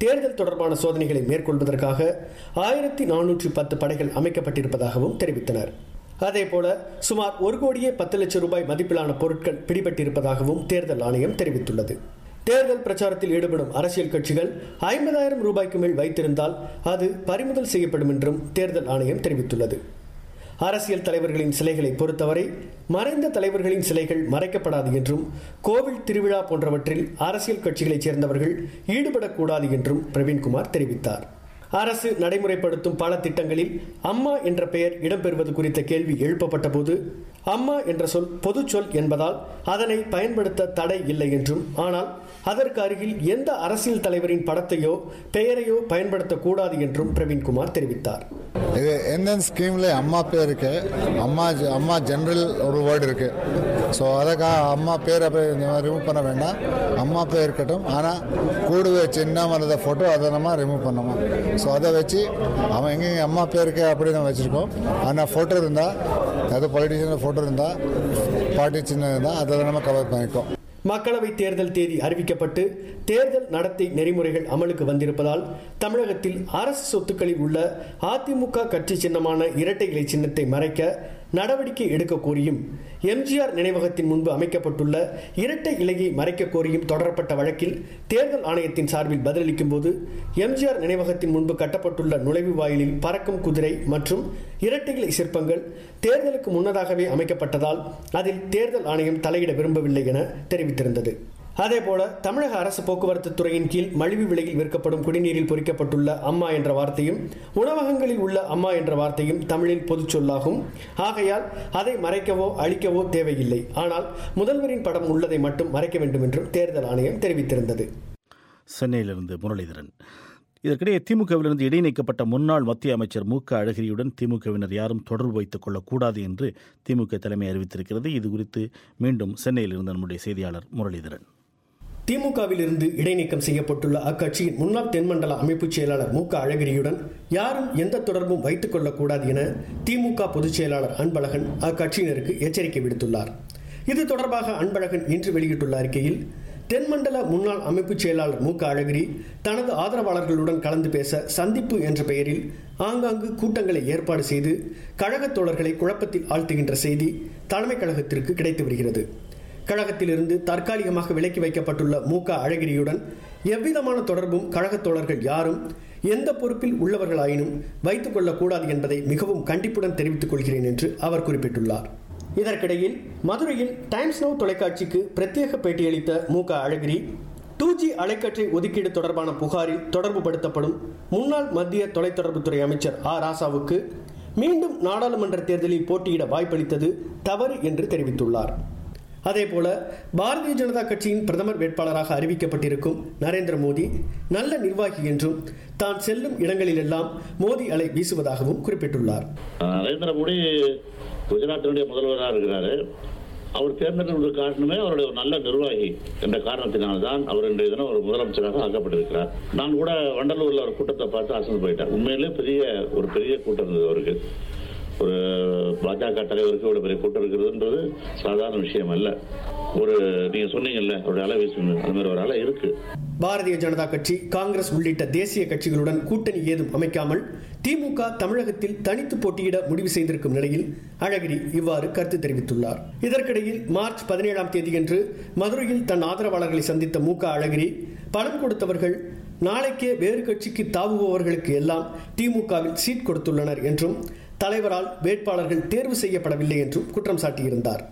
S17: தேர்தல் தொடர்பான சோதனைகளை மேற்கொள்வதற்காக ஆயிரத்தி நானூற்றி பத்து படைகள் அமைக்கப்பட்டிருப்பதாகவும் தெரிவித்தனர் அதேபோல சுமார் ஒரு கோடியே பத்து லட்சம் ரூபாய் மதிப்பிலான பொருட்கள் பிடிபட்டிருப்பதாகவும் தேர்தல் ஆணையம் தெரிவித்துள்ளது தேர்தல் பிரச்சாரத்தில் ஈடுபடும் அரசியல் கட்சிகள் ஐம்பதாயிரம் ரூபாய்க்கு மேல் வைத்திருந்தால் அது பறிமுதல் செய்யப்படும் என்றும் தேர்தல் ஆணையம் தெரிவித்துள்ளது அரசியல் தலைவர்களின் சிலைகளை பொறுத்தவரை மறைந்த தலைவர்களின் சிலைகள் மறைக்கப்படாது என்றும் கோவில் திருவிழா போன்றவற்றில் அரசியல் கட்சிகளைச் சேர்ந்தவர்கள் ஈடுபடக்கூடாது என்றும் பிரவீன்குமார் தெரிவித்தார் அரசு நடைமுறைப்படுத்தும் பல திட்டங்களில் அம்மா என்ற பெயர் இடம்பெறுவது குறித்த கேள்வி எழுப்பப்பட்ட போது அம்மா என்ற சொல் பொது சொல் என்பதால் அதனை பயன்படுத்த தடை இல்லை என்றும் ஆனால் அதற்கு அருகில் எந்த அரசியல் தலைவரின் படத்தையோ பெயரையோ பயன்படுத்தக்கூடாது என்றும் பிரவீன்குமார் தெரிவித்தார்
S18: இது எந்தெந்த ஸ்கீமில் அம்மா பேர் இருக்கு அம்மா அம்மா ஜென்ரல் ஒரு வேர்டு இருக்கு ஸோ அதுக்காக அம்மா பேரை ரிமூவ் பண்ண வேண்டாம் அம்மா பேர் இருக்கட்டும் ஆனால் கூடுவே சின்ன மனத ஃபோட்டோ அதை நம்ம ரிமூவ் பண்ணணும் ஸோ அதை வச்சு அவன் எங்கெங்க அம்மா பேருக்கு அப்படி தான் வச்சுருக்கோம் ஆனால் ஃபோட்டோ இருந்தால் அது பொலிட்டிஷியன் ஃபோட்டோ இருந்தால் பார்ட்டி சின்ன இருந்தால் அதை நம்ம கவர் பண்ணிக்கோம்
S17: மக்களவை தேர்தல் தேதி அறிவிக்கப்பட்டு தேர்தல் நடத்தை நெறிமுறைகள் அமலுக்கு வந்திருப்பதால் தமிழகத்தில் அரசு சொத்துக்களில் உள்ள அதிமுக கட்சி சின்னமான இரட்டை இலை சின்னத்தை மறைக்க நடவடிக்கை எடுக்க கோரியும் எம்ஜிஆர் நினைவகத்தின் முன்பு அமைக்கப்பட்டுள்ள இரட்டை இலையை மறைக்க கோரியும் தொடரப்பட்ட வழக்கில் தேர்தல் ஆணையத்தின் சார்பில் பதிலளிக்கும் போது எம்ஜிஆர் நினைவகத்தின் முன்பு கட்டப்பட்டுள்ள நுழைவு வாயிலில் பறக்கும் குதிரை மற்றும் இரட்டை இலை சிற்பங்கள் தேர்தலுக்கு முன்னதாகவே அமைக்கப்பட்டதால் அதில் தேர்தல் ஆணையம் தலையிட விரும்பவில்லை என தெரிவித்திருந்தது அதேபோல தமிழக அரசு போக்குவரத்து துறையின் கீழ் மலிவு விலையில் விற்கப்படும் குடிநீரில் பொறிக்கப்பட்டுள்ள அம்மா என்ற வார்த்தையும் உணவகங்களில் உள்ள அம்மா என்ற வார்த்தையும் தமிழில் பொதுச் சொல்லாகும் ஆகையால் அதை மறைக்கவோ அழிக்கவோ தேவையில்லை ஆனால் முதல்வரின் படம் உள்ளதை மட்டும் மறைக்க வேண்டும் என்றும் தேர்தல் ஆணையம் தெரிவித்திருந்தது
S1: சென்னையிலிருந்து முரளிதரன் இதற்கிடையே திமுகவிலிருந்து இடைநீக்கப்பட்ட முன்னாள் மத்திய அமைச்சர் மு க அழகிரியுடன் திமுகவினர் யாரும் தொடர்பு வைத்துக் கொள்ளக்கூடாது என்று திமுக தலைமை அறிவித்திருக்கிறது இது குறித்து மீண்டும் சென்னையில் இருந்த நம்முடைய செய்தியாளர் முரளிதரன்
S17: திமுகவில் இருந்து இடைநீக்கம் செய்யப்பட்டுள்ள அக்கட்சியின் முன்னாள் தென்மண்டல அமைப்பு செயலாளர் மு க அழகிரியுடன் யாரும் எந்த தொடர்பும் வைத்துக் கொள்ளக்கூடாது என திமுக பொதுச் செயலாளர் அன்பழகன் அக்கட்சியினருக்கு எச்சரிக்கை விடுத்துள்ளார் இது தொடர்பாக அன்பழகன் இன்று வெளியிட்டுள்ள அறிக்கையில் தென்மண்டல முன்னாள் அமைப்பு செயலாளர் மு க அழகிரி தனது ஆதரவாளர்களுடன் கலந்து பேச சந்திப்பு என்ற பெயரில் ஆங்காங்கு கூட்டங்களை ஏற்பாடு செய்து கழகத் தோழர்களை குழப்பத்தில் ஆழ்த்துகின்ற செய்தி தலைமை கழகத்திற்கு கிடைத்து வருகிறது கழகத்திலிருந்து தற்காலிகமாக விலக்கி வைக்கப்பட்டுள்ள மு க அழகிரியுடன் எவ்விதமான தொடர்பும் கழகத் தோழர்கள் யாரும் எந்த பொறுப்பில் உள்ளவர்களாயினும் வைத்துக் கொள்ளக்கூடாது என்பதை மிகவும் கண்டிப்புடன் தெரிவித்துக் கொள்கிறேன் என்று அவர் குறிப்பிட்டுள்ளார் இதற்கிடையில் மதுரையில் டைம்ஸ் நவ் தொலைக்காட்சிக்கு பிரத்யேக பேட்டியளித்த மு க அழகிரி டூ ஜி அலைக்கற்றை ஒதுக்கீடு தொடர்பான புகாரில் தொடர்புபடுத்தப்படும் முன்னாள் மத்திய தொலைத்தொடர்புத்துறை அமைச்சர் ஆ ராசாவுக்கு மீண்டும் நாடாளுமன்ற தேர்தலில் போட்டியிட வாய்ப்பளித்தது தவறு என்று தெரிவித்துள்ளார் அதேபோல பாரதிய ஜனதா கட்சியின் பிரதமர் வேட்பாளராக அறிவிக்கப்பட்டிருக்கும் நரேந்திர மோடி நல்ல நிர்வாகி என்றும் தான் செல்லும் இடங்களிலெல்லாம் மோடி அலை வீசுவதாகவும் குறிப்பிட்டுள்ளார்
S3: நரேந்திர மோடி குஜராத்தினுடைய முதல்வராக இருக்கிறாரு அவர் தேர்ந்தெடுப்பதற்கு காரணமே அவருடைய ஒரு நல்ல நிர்வாகி என்ற காரணத்தினால்தான் அவர் இன்றைய தினம் ஒரு முதலமைச்சராக ஆக்கப்பட்டிருக்கிறார் நான் கூட வண்டலூர்ல ஒரு கூட்டத்தை பார்த்து அசந்து போயிட்டேன் உண்மையிலே பெரிய ஒரு பெரிய கூட்டம் இருந்தது அவருக்கு ஒரு பாஜக தலைவருக்கு இவ்வளவு பெரிய கூட்டம் இருக்கிறதுன்றது சாதாரண விஷயம் அல்ல ஒரு நீங்க சொன்னீங்கல்ல அவருடைய அலை வீசுங்க அது மாதிரி ஒரு அலை இருக்கு
S17: பாரதிய ஜனதா கட்சி காங்கிரஸ் உள்ளிட்ட தேசிய கட்சிகளுடன் கூட்டணி ஏதும் அமைக்காமல் திமுக தமிழகத்தில் தனித்து போட்டியிட முடிவு செய்திருக்கும் நிலையில் அழகிரி இவ்வாறு கருத்து தெரிவித்துள்ளார் இதற்கிடையில் மார்ச் பதினேழாம் தேதியன்று மதுரையில் தன் ஆதரவாளர்களை சந்தித்த மு க அழகிரி பணம் கொடுத்தவர்கள் நாளைக்கே வேறு கட்சிக்கு தாவுபவர்களுக்கு எல்லாம் திமுகவில் சீட் கொடுத்துள்ளனர் என்றும் தலைவரால் வேட்பாளர்கள் தேர்வு செய்யப்படவில்லை என்றும் குற்றம் சாட்டியிருந்தார்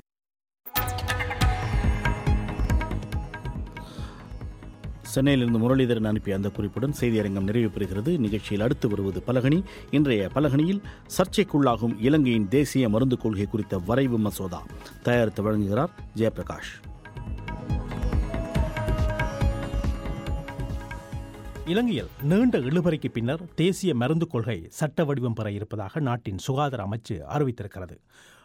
S1: சென்னையிலிருந்து முரளிதரன் அனுப்பிய அந்த குறிப்புடன் செய்தியரங்கம் நிறைவு பெறுகிறது நிகழ்ச்சியில் அடுத்து வருவது பலகணி இன்றைய பலகணியில் சர்ச்சைக்குள்ளாகும் இலங்கையின் தேசிய மருந்து கொள்கை குறித்த வரைவு மசோதா தயாரித்து வழங்குகிறார் ஜெயபிரகாஷ்
S19: இலங்கையில் நீண்ட இழுபறைக்கு பின்னர் தேசிய மருந்து கொள்கை சட்ட வடிவம் பெற இருப்பதாக நாட்டின் சுகாதார அமைச்சு அறிவித்திருக்கிறது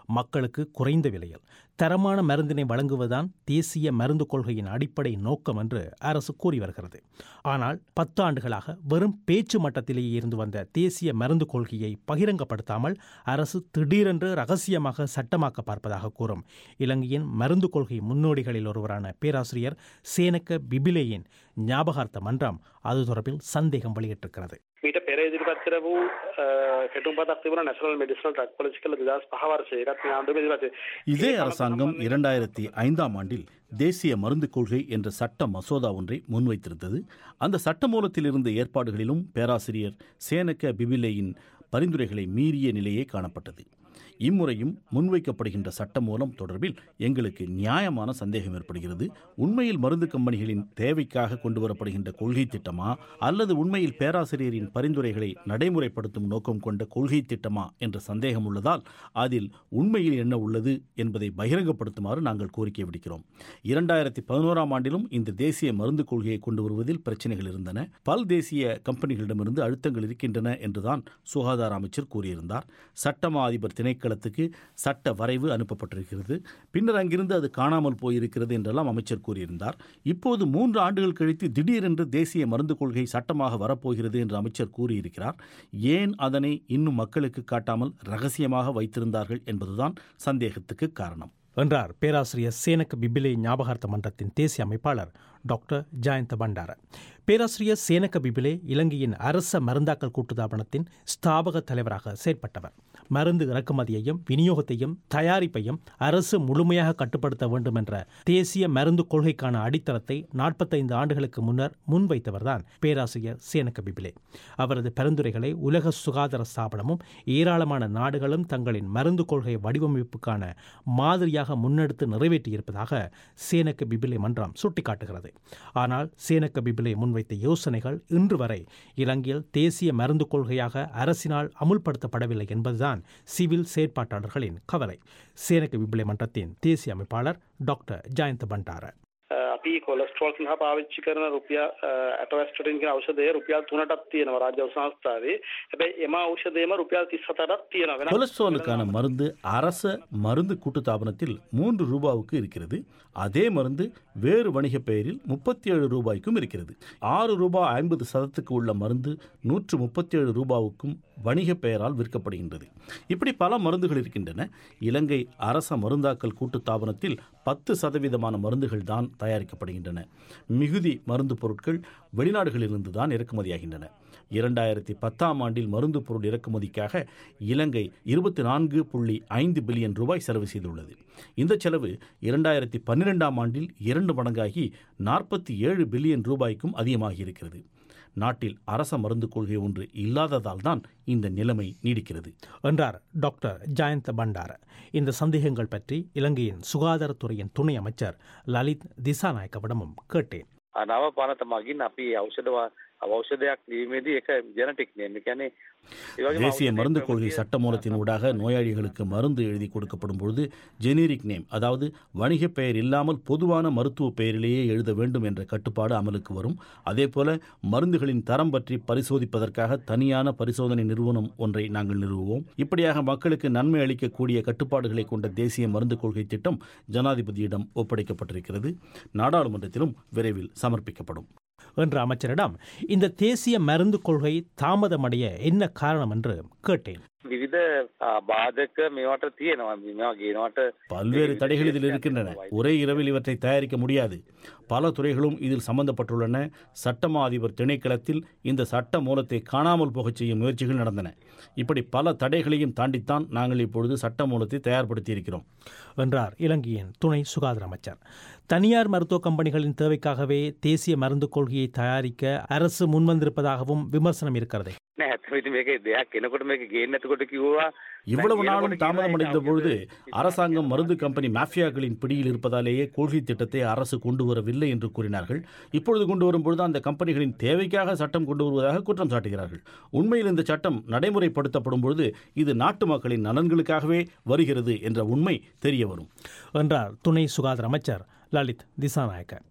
S19: மக்களுக்கு குறைந்த விலையில் தரமான மருந்தினை வழங்குவதுதான் தேசிய மருந்து கொள்கையின் அடிப்படை நோக்கம் என்று அரசு கூறி வருகிறது ஆனால் பத்து ஆண்டுகளாக வெறும் பேச்சு மட்டத்திலேயே இருந்து வந்த தேசிய மருந்து கொள்கையை பகிரங்கப்படுத்தாமல் அரசு திடீரென்று ரகசியமாக சட்டமாக்க பார்ப்பதாக கூறும் இலங்கையின் மருந்து கொள்கை முன்னோடிகளில் ஒருவரான பேராசிரியர் சேனக்க பிபிலேயின் ஞாபகார்த்த மன்றம் அது தொடர்பில் சந்தேகம் வெளியிட்டிருக்கிறது
S20: මීට පෙර ඉදිරිපත් කර වූ කෙටුම්පතක් තිබුණ නැශනල් මෙඩිසිනල් ඩ්‍රග් පොලිසි කළ 2005 වර්ෂයේ ඒකත් මේ ආණ්ඩුවේ ඉදිරිපත්
S1: இதே அரசாங்கம் இரண்டாயிரத்தி ஐந்தாம் ஆண்டில் தேசிய மருந்து கொள்கை என்ற சட்ட மசோதா ஒன்றை முன்வைத்திருந்தது அந்த சட்டமூலத்தில் இருந்த ஏற்பாடுகளிலும் பேராசிரியர் சேனக்க பிபிலேயின் பரிந்துரைகளை மீறிய நிலையே காணப்பட்டது இம்முறையும் முன்வைக்கப்படுகின்ற சட்ட மூலம் தொடர்பில் எங்களுக்கு நியாயமான சந்தேகம் ஏற்படுகிறது உண்மையில் மருந்து கம்பெனிகளின் தேவைக்காக கொண்டு வரப்படுகின்ற கொள்கை திட்டமா அல்லது உண்மையில் பேராசிரியரின் பரிந்துரைகளை நடைமுறைப்படுத்தும் நோக்கம் கொண்ட கொள்கை திட்டமா என்ற சந்தேகம் உள்ளதால் அதில் உண்மையில் என்ன உள்ளது என்பதை பகிரங்கப்படுத்துமாறு நாங்கள் கோரிக்கை விடுக்கிறோம் இரண்டாயிரத்தி பதினோராம் ஆண்டிலும் இந்த தேசிய மருந்து கொள்கையை கொண்டு வருவதில் பிரச்சனைகள் இருந்தன பல் தேசிய கம்பெனிகளிடமிருந்து அழுத்தங்கள் இருக்கின்றன என்றுதான் சுகாதார அமைச்சர் கூறியிருந்தார் சட்டமா அதிபர் திணைக்களத்துக்கு சட்ட வரைவு அனுப்பப்பட்டிருக்கிறது பின்னர் அங்கிருந்து அது காணாமல் போயிருக்கிறது என்றெல்லாம் அமைச்சர் கூறியிருந்தார் இப்போது மூன்று ஆண்டுகள் கழித்து திடீரென்று தேசிய மருந்து கொள்கை சட்டமாக வரப்போகிறது என்று அமைச்சர் கூறியிருக்கிறார் ஏன் அதனை இன்னும் மக்களுக்கு காட்டாமல் ரகசியமாக வைத்திருந்தார்கள் என்பதுதான் சந்தேகத்துக்கு காரணம்
S19: என்றார் பேராசிரியர் சேனக்க பிபிலே ஞாபகார்த்த மன்றத்தின் தேசிய அமைப்பாளர் டாக்டர் ஜயந்த பண்டார பேராசிரியர் சேனக்க பிபிலே இலங்கையின் அரச மருந்தாக்கல் கூட்டுத்தாபனத்தின் ஸ்தாபக தலைவராக செயற்பட்டவர் மருந்து இறக்குமதியையும் விநியோகத்தையும் தயாரிப்பையும் அரசு முழுமையாக கட்டுப்படுத்த வேண்டும் என்ற தேசிய மருந்து கொள்கைக்கான அடித்தளத்தை நாற்பத்தைந்து ஆண்டுகளுக்கு முன்னர் முன்வைத்தவர்தான் பேராசிரியர் சேனக்க பிபிலே அவரது பரிந்துரைகளை உலக சுகாதார ஸ்தாபனமும் ஏராளமான நாடுகளும் தங்களின் மருந்து கொள்கை வடிவமைப்புக்கான மாதிரியாக முன்னெடுத்து நிறைவேற்றியிருப்பதாக சேனக்க பிபிலே மன்றம் சுட்டிக்காட்டுகிறது ஆனால் சேனக்க பிபிலே முன்வைத்த யோசனைகள் இன்று வரை இலங்கையில் தேசிய மருந்து கொள்கையாக அரசினால் அமுல்படுத்தப்படவில்லை என்பதுதான் சிவில் செயற்பாட்டாளர்களின் கவலை சேனக்க பிபிலே மன்றத்தின் தேசிய அமைப்பாளர் டாக்டர் ஜயந்த பண்டார
S20: අපි කොලස්ට්‍රෝල් සඳහා පාවිච්චි කරන රුපියල් ඇටවස්ටරින් කියන ඖෂධය රුපියල් 3ටක් තියෙනවා රාජ්‍ය සංස්ථාවේ. හැබැයි එම ඖෂධයම රුපියල් 37ක් තියෙනවා. වෙනස්
S1: கொலஸ்ட்ராலுக்கான மருந்து அரச மருந்து கூட்டுத்தாபனத்தில் மூன்று ரூபாவுக்கு இருக்கிறது அதே மருந்து வேறு வணிக பெயரில் முப்பத்தி ஏழு ரூபாய்க்கும் இருக்கிறது ஆறு ரூபாய் ஐம்பது சதத்துக்கு உள்ள மருந்து நூற்று முப்பத்தி ஏழு ரூபாவுக்கும் வணிக பெயரால் விற்கப்படுகின்றது இப்படி பல மருந்துகள் இருக்கின்றன இலங்கை அரச மருந்தாக்கல் கூட்டுத்தாபனத்தில் பத்து சதவீதமான மருந்துகள் தான் தயாரிக்கப்படுகின்றன மிகுதி மருந்து பொருட்கள் வெளிநாடுகளிலிருந்து தான் இறக்குமதியாகின்றன இரண்டாயிரத்தி பத்தாம் ஆண்டில் மருந்து பொருள் இறக்குமதிக்காக இலங்கை இருபத்தி நான்கு புள்ளி ஐந்து பில்லியன் ரூபாய் செலவு செய்துள்ளது இந்த செலவு இரண்டாயிரத்தி பன்னிரெண்டாம் ஆண்டில் இரண்டு மடங்காகி நாற்பத்தி ஏழு பில்லியன் ரூபாய்க்கும் அதிகமாகி இருக்கிறது நாட்டில் அரச மருந்து கொள்கை ஒன்று இல்லாததால் தான் இந்த நிலைமை நீடிக்கிறது
S19: என்றார் டாக்டர் ஜயந்த பண்டார இந்த சந்தேகங்கள் பற்றி இலங்கையின் சுகாதாரத்துறையின் துணை அமைச்சர் லலித் திசாநாயக்கவிடமும் கேட்டேன்
S21: නව පනත මගින් අපි ඖෂධ ඖෂධයක් ලියීමේදී එක ජෙනටික් නේම් කියන්නේ ඒ වගේම
S1: தேசிய மருந்து கொள்கை சட்டமூலத்தின் ஊடாக நோயாளிகளுக்கு மருந்து எழுதி கொடுக்கப்படும் பொழுது ஜெனரிக் நேம் அதாவது வணிக பெயர் இல்லாமல் பொதுவான மருத்துவ பெயரிலேயே எழுத வேண்டும் என்ற கட்டுப்பாடு அமலுக்கு வரும் அதேபோல மருந்துகளின் தரம் பற்றி பரிசோதிப்பதற்காக தனியான பரிசோதனை நிறுவனம் ஒன்றை நாங்கள் நிறுவுவோம் இப்படியாக மக்களுக்கு நன்மை அளிக்கக்கூடிய கட்டுப்பாடுகளை கொண்ட தேசிய மருந்து கொள்கை திட்டம் ஜனாதிபதியிடம் ஒப்படைக்கப்பட்டிருக்கிறது நாடாளுமன்றத்திலும் விரைவில் சமர்ப்பிக்கப்படும்
S19: என்ற அமைச்சரிடம் இந்த தேசிய மருந்து கொள்கை தாமதமடைய என்ன காரணம் என்று கேட்டேன்
S21: විවිධ ආ, බාධක මේවට තියෙනවා මේවා ගේනවට
S1: பல்வேறு தடைகள் இதில் இருக்கின்றன ஒரே இரவில் இவற்றை தயாரிக்க முடியாது பல துறைகளும் இதில் சம்பந்தப்பட்டுள்ளன சட்டமா அதிபர் திணைக்களத்தில் இந்த சட்ட மூலத்தை காணாமல் போகச் செய்யும் முயற்சிகள் நடந்தன இப்படி பல தடைகளையும் தாண்டித்தான் நாங்கள் இப்பொழுது சட்ட மூலத்தை தயார்படுத்தி இருக்கிறோம்
S19: என்றார் இலங்கையின் துணை சுகாதார அமைச்சர் தனியார் மருத்துவ கம்பெனிகளின் தேவைக்காகவே தேசிய மருந்து கொள்கையை தயாரிக்க அரசு முன்வந்திருப்பதாகவும் விமர்சனம் இருக்கிறது
S21: නෑ ඇත්තම ඉතින් මේක දෙයක් කෙනෙකුට මේක ගේන්න නැතිකොට කිව්වා
S1: இவ்வளவு நாளும் தாமதமடைந்த பொழுது அரசாங்கம் மருந்து கம்பெனி மாஃபியாக்களின் பிடியில் இருப்பதாலேயே கொள்கை திட்டத்தை அரசு கொண்டு வரவில்லை என்று கூறினார்கள் இப்பொழுது கொண்டு வரும்பொழுது அந்த கம்பெனிகளின் தேவைக்காக சட்டம் கொண்டு வருவதாக குற்றம் சாட்டுகிறார்கள் உண்மையில் இந்த சட்டம் நடைமுறைப்படுத்தப்படும் பொழுது இது நாட்டு மக்களின் நலன்களுக்காகவே வருகிறது என்ற உண்மை தெரிய வரும்
S19: என்றார் துணை சுகாதார அமைச்சர் லலித் திசாநாயக்க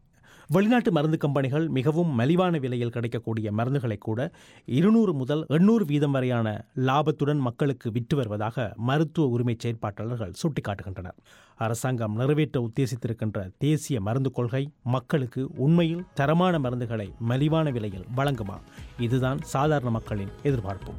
S19: வெளிநாட்டு மருந்து கம்பெனிகள் மிகவும் மலிவான விலையில் கிடைக்கக்கூடிய மருந்துகளை கூட இருநூறு முதல் எண்ணூறு வீதம் வரையான லாபத்துடன் மக்களுக்கு விற்று வருவதாக மருத்துவ உரிமை செயற்பாட்டாளர்கள் சுட்டிக்காட்டுகின்றனர் அரசாங்கம் நிறைவேற்ற உத்தேசித்திருக்கின்ற தேசிய மருந்து கொள்கை மக்களுக்கு உண்மையில் தரமான மருந்துகளை மலிவான விலையில் வழங்குமா இதுதான் சாதாரண மக்களின் எதிர்பார்ப்பு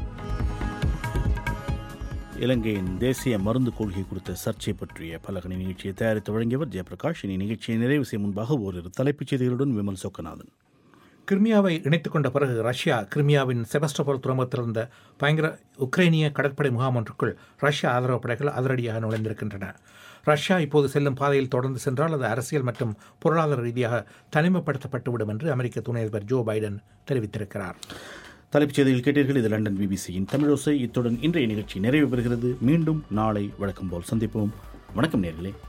S1: இலங்கையின் தேசிய மருந்து கொள்கை குறித்த சர்ச்சை பற்றிய பலகணி நிகழ்ச்சியை தயாரித்து வழங்கியவர் ஜெயபிரகாஷ் இனி நிகழ்ச்சியை நிறைவு செய்யும் முன்பாக ஓரிரு தலைப்புச் செய்திகளுடன் விமல் சொக்கநாதன்
S5: கிரிமியாவை இணைத்துக் கொண்ட பிறகு ரஷ்யா கிரிமியாவின் செபஸ்டோபோல் துறைமுகத்தில் இருந்த பயங்கர உக்ரைனிய கடற்படை முகாம் ஒன்றுக்குள் ரஷ்யா ஆதரவு படைகள் அதிரடியாக நுழைந்திருக்கின்றன ரஷ்யா இப்போது செல்லும் பாதையில் தொடர்ந்து சென்றால் அது அரசியல் மற்றும் பொருளாதார ரீதியாக தனிமைப்படுத்தப்பட்டுவிடும் என்று அமெரிக்க துணை அதிபர் ஜோ பைடன் தெரிவித்திருக்கிறார்
S1: தலைப்புச் செய்திகள் கேட்டீர்கள் இது லண்டன் பிபிசியின் தமிழோசை இத்துடன் இன்றைய நிகழ்ச்சி நிறைவு பெறுகிறது மீண்டும் நாளை வழக்கம் போல் சந்திப்போம் வணக்கம் நேர்களே